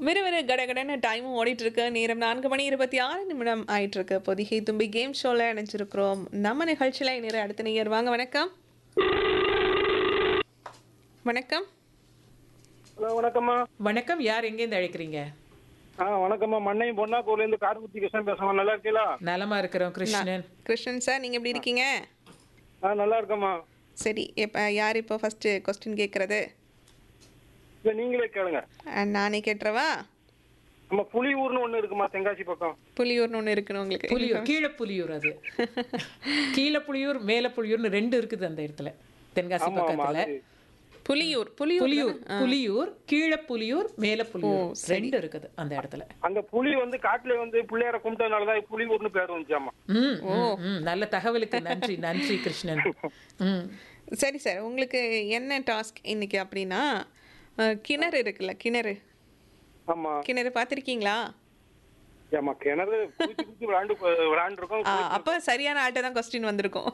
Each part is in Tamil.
விறுவிறு கடகடன்னு டைமும் ஓடிட்டு இருக்கு நேரம் நான்கு மணி இருபத்தி ஆறு நிமிடம் ஆயிட்டு இருக்கு பொதிகை தும்பி கேம் ஷோல நினைச்சிருக்கிறோம் நம்ம நிகழ்ச்சியில நேர அடுத்த நேயர் வாங்க வணக்கம் வணக்கம் ஹலோ வணக்கம்மா வணக்கம் யார் எங்கேருந்து அழைக்கிறீங்க ஆ வணக்கம்மா மண்ணையும் பொன்னாக்கூர்ல இருந்து கார்முத்தி கிருஷ்ணன் பேசுறேன் நல்லா இருக்கீங்களா நலமா இருக்கிறோம் கிருஷ்ணன் கிருஷ்ணன் சார் நீங்க எப்படி இருக்கீங்க ஆ நல்லா இருக்கம்மா சரி எப்ப யார் இப்போ ஃபர்ஸ்ட் கொஸ்டின் கேட்கறது இல்ல நீங்களே கேளுங்க நானே கேட்டுறவா நம்ம புலியூர்னு ஒண்ணு இருக்குமா தென்காசி பக்கம் புலியூர்னு ஒன்று இருக்கணும் உங்களுக்கு புலியூர் கீழே புலியூர் அது கீழே புலியூர் மேல புலியூர்னு ரெண்டு இருக்குது அந்த இடத்துல தென்காசி ஆமா ஆமா பக்கத்துல அது புலியூர் புலியூர் புலியூர் புலியூர் கீழே புலியூர் மேல புலியூர் ரெண்டு இருக்குது அந்த இடத்துல அந்த புலி வந்து காட்டுல வந்து பிள்ளையார கும்பிட்டதுனாலதான் புலியூர்னு பேர் வந்துச்சாமா ம், ம், ம். நல்ல தகவலுக்கு நன்றி நன்றி கிருஷ்ணன் ம் சரி சார் உங்களுக்கு என்ன டாஸ்க் இன்னைக்கு அப்படின்னா அஹ், கிணறு இருக்குல்ல கிணறு ஆமா கிணறு பார்த்துருக்கீங்களா ஏமா கிணறு குதிச்சு குதிச்சு விளாண்டு விளாண்டு இருக்கோம் அப்போ சரியான ஆள்கிட்ட தான் கொஸ்டின் வந்திருக்கும்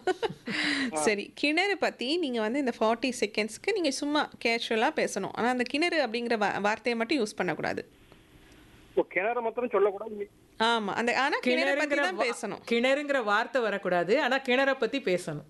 சரி கிணறு பற்றி நீங்கள் வந்து இந்த ஃபார்ட்டி செகண்ட்ஸ்க்கு நீங்கள் சும்மா கேஷுவலாக பேசணும் ஆனால் அந்த கிணறு அப்படிங்கிற வா வார்த்தையை மட்டும் யூஸ் பண்ணக்கூடாது இப்போ கிணறு மாத்திரம் சொல்லக்கூடாது ஆமாம் அந்த ஆனால் கிணறு பற்றி கிணறுங்கிற தான் வா- பேசணும் கிணறுங்கிற வார்த்தை வரக்கூடாது ஆனா கிணற பத்தி பேசணும்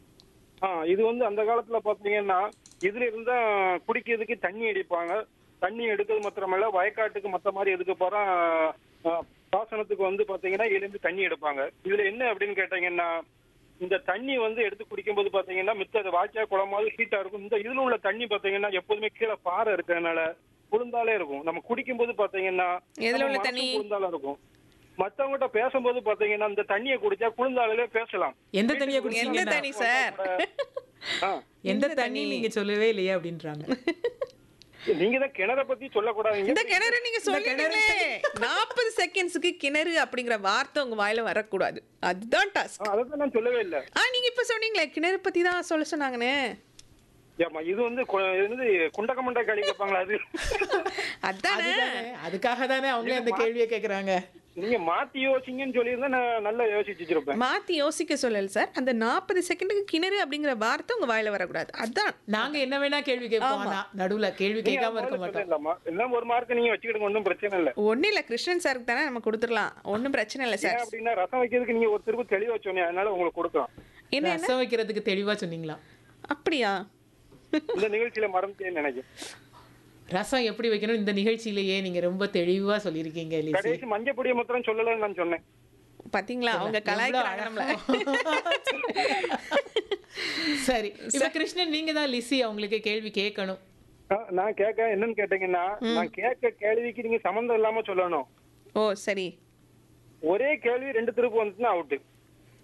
ஆ இது வந்து அந்த காலத்துல பாத்தீங்கன்னா இதுல இருந்தா குடிக்கிறதுக்கு தண்ணி அடிப்பாங்க தண்ணி எடுக்கிறது மாத்திரமல்ல வயக்காட்டுக்கு மத்த மாதிரி எதுக்கு போறா பாசனத்துக்கு வந்து பாத்தீங்கன்னா இதுல இருந்து தண்ணி எடுப்பாங்க இதுல என்ன அப்படின்னு கேட்டீங்கன்னா இந்த தண்ணி வந்து எடுத்து குடிக்கும்போது பாத்தீங்கன்னா மித்த அது வாய்க்கா குளமாவது ஹீட்டா இருக்கும் இந்த இதுல உள்ள தண்ணி பாத்தீங்கன்னா எப்போதுமே கீழே பாறை இருக்கிறதுனால குளிர்ந்தாலே இருக்கும் நம்ம குடிக்கும்போது பாத்தீங்கன்னா எதுல உள்ள நம்ம தண்ணி? மனசும் குளிர்ந்தாலும் இருக்கும் மத்தவங்ககிட்ட பேசும்போது பாத்தீங்கன்னா இந்த தண்ணியை குடிச்சா குளிர்ந்தாலே பேசலாம் எந்த தண்ணியை எந்த குடிச்சீங்கன்னா தண்ணி சார் ஆ எந்த தண்ணி நீங்க சொல்லவே இல்லையா அப்படின்றாங்க நீங்க தான் கிணற பத்தி சொல்லக்கூடாதுங்க இந்த கிணறு நீங்க சொல்லிட்டீங்களே நாற்பது செகண்ட்ஸுக்கு கிணறு அப்படிங்கிற வார்த்தை உங்க வாயில வரக்கூடாது அதுதான் டாஸ்க் அதான் நான் சொல்லவே இல்ல ஆ நீங்க இப்ப சொன்னீங்களே கிணறு பத்தி தான் சொல்ல சொன்னாங்கன்னு ஏமா இது வந்து கு- இது வந்து குண்டக்க மண்டை களி கேட்பாங்களா அது அதானே அதுதானே அதுக்காக தானே அவங்களே அந்த கேள்வியை கேக்குறாங்க நீங்க மாத்தி யோசிங்கன்னு சொல்லியிருந்தா நான் நல்லா யோசிச்சு வச்சிருப்பேன் மாத்தி யோசிக்க சொல்லல சார் அந்த நாற்பது செகண்டுக்கு கிணறு அப்படிங்கிற வார்த்தை உங்க வாயில வரக்கூடாது அதான் நாங்க என்ன வேணா கேள்வி கேட்போம் ஆனா நடுவுல கேள்வி கேட்காம இருக்க மாட்டோம் இல்லம்மா எல்லாம் ஒரு மார்க் நீங்க வச்சுக்கிடுங்க ஒன்றும் பிரச்சனை இல்ல ஒன்றும் இல்லை கிருஷ்ணன் சாருக்கு தானே நம்ம கொடுத்துடலாம் ஒன்றும் பிரச்சனை இல்லை ஏன் சார் அப்படின்னா ரசம் வைக்கிறதுக்கு நீங்க ஒரு திரும்ப தெளிவா சொன்னீங்க அதனால உங்களுக்கு கொடுக்கலாம் என்ன ரசம் வைக்கிறதுக்கு தெளிவா சொன்னீங்களா அப்படியா இந்த நிகழ்ச்சியில மறந்துட்டேன்னு நினைக்கிறேன் ரசம் எப்படி வைக்கணும் இந்த நிகழ்ச்சியிலேயே நீங்க ரொம்ப தெளிவா சொல்லியிருக்கீங்க லிசி கடைசி மஞ்சள் பொடியை மாத்திரம் சொல்லலன்னு நான் சொன்னேன் பாத்தீங்களா அவங்க கலாய்க்கிறாங்க நம்மள சரி இப்ப கிருஷ்ணன் நீங்க தான் லிசி அவங்களுக்கு கேள்வி கேட்கணும் ஆ, நான் கேட்க என்னன்னு கேட்டீங்கன்னா நான் கேட்க கேள்விக்கு நீங்க சம்மந்தம் இல்லாம சொல்லணும் ஓ சரி ஒரே கேள்வி ரெண்டு திருப்பு வந்துச்சுன்னா அவுட்டு